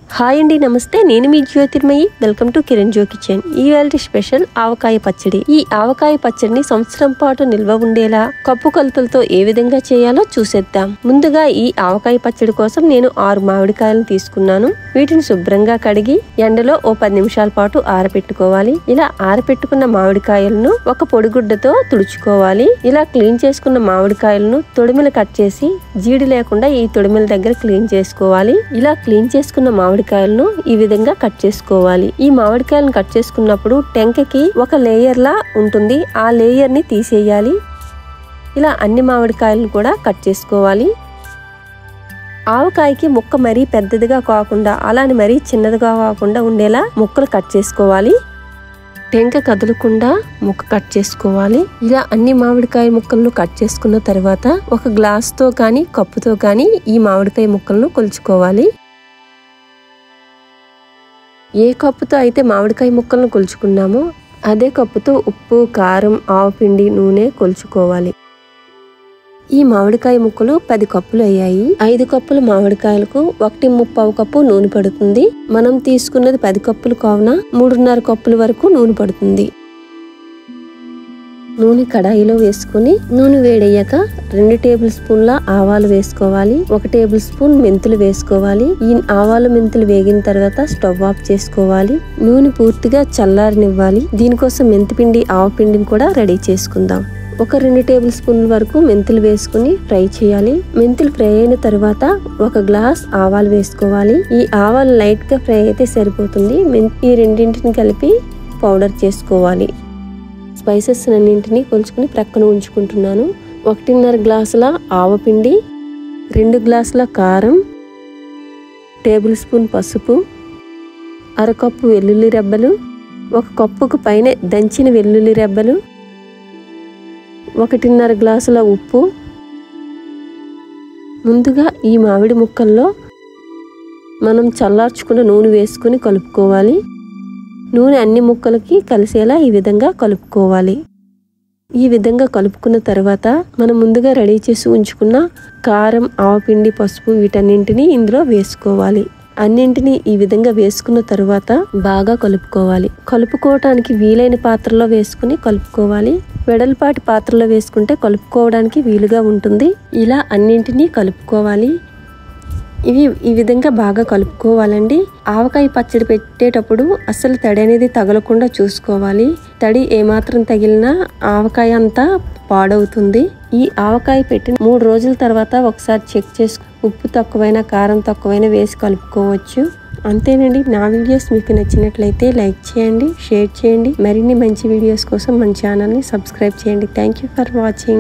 hi అండి నమస్తే నేను మీ జ్యోతిర్మయి వెల్కమ్ టు కిరణ్ జో కిచెన్ ఈ వేళ స్పెషల్ ఆవకాయ పచ్చడి ఈ ఆవకాయ పచ్చడిని సంవత్సరం పాటు నిల్వ ఉండేలా కప్పు కొలతలతో ఏ విధంగా చేయాలో చూసేద్దాం ముందుగా ఈ ఆవకాయ పచ్చడి కోసం నేను ఆరు మామిడికాయలను తీసుకున్నాను వీటిని శుభ్రంగా కడిగి ఎండలో ఓ పది నిమిషాల పాటు ఆరబెట్టుకోవాలి ఇలా ఆరబెట్టుకున్న మామిడికాయలను ఒక పొడిగుడ్డతో తుడుచుకోవాలి ఇలా క్లీన్ చేసుకున్న మామిడికాయలను తొడిమిలు కట్ చేసి జీడి లేకుండా ఈ తొడిమిల దగ్గర క్లీన్ చేసుకోవాలి ఇలా క్లీన్ చేసుకున్న మామిడికాయలను ఈ విధంగా కట్ చేసుకోవాలి ఈ మామిడికాయలను కట్ చేసుకున్నప్పుడు టెంకకి ఒక లేయర్ లా ఉంటుంది ఆ లేయర్ ని తీసేయాలి ఇలా అన్ని మామిడికాయలను కూడా కట్ చేసుకోవాలి ఆవకాయకి ముక్క మరీ పెద్దదిగా కాకుండా అలానే మరీ చిన్నదిగా కాకుండా ఉండేలా ముక్కలు కట్ చేసుకోవాలి టెంక కదలకుండా ముక్క కట్ చేసుకోవాలి ఇలా అన్ని మామిడికాయ ముక్కలను కట్ చేసుకున్న తర్వాత ఒక గ్లాస్ తో కానీ కప్పుతో కానీ ఈ మామిడికాయ ముక్కలను కొలుచుకోవాలి ఏ కప్పుతో అయితే మామిడికాయ ముక్కలను కొలుచుకున్నామో అదే కప్పుతో ఉప్పు కారం ఆవపిండి నూనె కొలుచుకోవాలి ఈ మామిడికాయ ముక్కలు పది కప్పులు అయ్యాయి ఐదు కప్పుల మామిడికాయలకు ఒకటి ముప్పావు కప్పు నూనె పడుతుంది మనం తీసుకున్నది పది కప్పులు కావున మూడున్నర కప్పుల వరకు నూనె పడుతుంది నూనె కడాయిలో వేసుకుని నూనె వేడయ్యాక రెండు టేబుల్ స్పూన్ల ఆవాలు వేసుకోవాలి ఒక టేబుల్ స్పూన్ మెంతులు వేసుకోవాలి ఈ ఆవాలు మెంతులు వేగిన తర్వాత స్టవ్ ఆఫ్ చేసుకోవాలి నూనె పూర్తిగా చల్లారనివ్వాలి దీనికోసం మెంతిపిండి ఆవపిండిని కూడా రెడీ చేసుకుందాం ఒక రెండు టేబుల్ స్పూన్ల వరకు మెంతులు వేసుకుని ఫ్రై చేయాలి మెంతులు ఫ్రై అయిన తర్వాత ఒక గ్లాస్ ఆవాలు వేసుకోవాలి ఈ ఆవాలు లైట్ గా ఫ్రై అయితే సరిపోతుంది ఈ రెండింటిని కలిపి పౌడర్ చేసుకోవాలి స్పైసెస్ అన్నింటినీ కొలుచుకుని ప్రక్కన ఉంచుకుంటున్నాను ఒకటిన్నర గ్లాసుల ఆవపిండి రెండు గ్లాసుల కారం టేబుల్ స్పూన్ పసుపు అరకప్పు వెల్లుల్లి రెబ్బలు ఒక కప్పుకు పైన దంచిన వెల్లుల్లి రెబ్బలు ఒకటిన్నర గ్లాసుల ఉప్పు ముందుగా ఈ మామిడి ముక్కల్లో మనం చల్లార్చుకున్న నూనె వేసుకుని కలుపుకోవాలి నూనె అన్ని ముక్కలకి కలిసేలా ఈ విధంగా కలుపుకోవాలి ఈ విధంగా కలుపుకున్న తర్వాత మనం ముందుగా రెడీ చేసి ఉంచుకున్న కారం ఆవపిండి పసుపు వీటన్నింటినీ ఇందులో వేసుకోవాలి అన్నింటినీ ఈ విధంగా వేసుకున్న తరువాత బాగా కలుపుకోవాలి కలుపుకోవటానికి వీలైన పాత్రలో వేసుకుని కలుపుకోవాలి వెడల్పాటి పాత్రలో వేసుకుంటే కలుపుకోవడానికి వీలుగా ఉంటుంది ఇలా అన్నింటినీ కలుపుకోవాలి ఇవి ఈ విధంగా బాగా కలుపుకోవాలండి ఆవకాయ పచ్చడి పెట్టేటప్పుడు అస్సలు తడి అనేది తగలకుండా చూసుకోవాలి తడి ఏమాత్రం తగిలినా ఆవకాయ అంతా పాడవుతుంది ఈ ఆవకాయ పెట్టి మూడు రోజుల తర్వాత ఒకసారి చెక్ చేసు ఉప్పు తక్కువైనా కారం తక్కువైనా వేసి కలుపుకోవచ్చు అంతేనండి నా వీడియోస్ మీకు నచ్చినట్లయితే లైక్ చేయండి షేర్ చేయండి మరిన్ని మంచి వీడియోస్ కోసం మన ఛానల్ని సబ్స్క్రైబ్ చేయండి థ్యాంక్ యూ ఫర్ వాచింగ్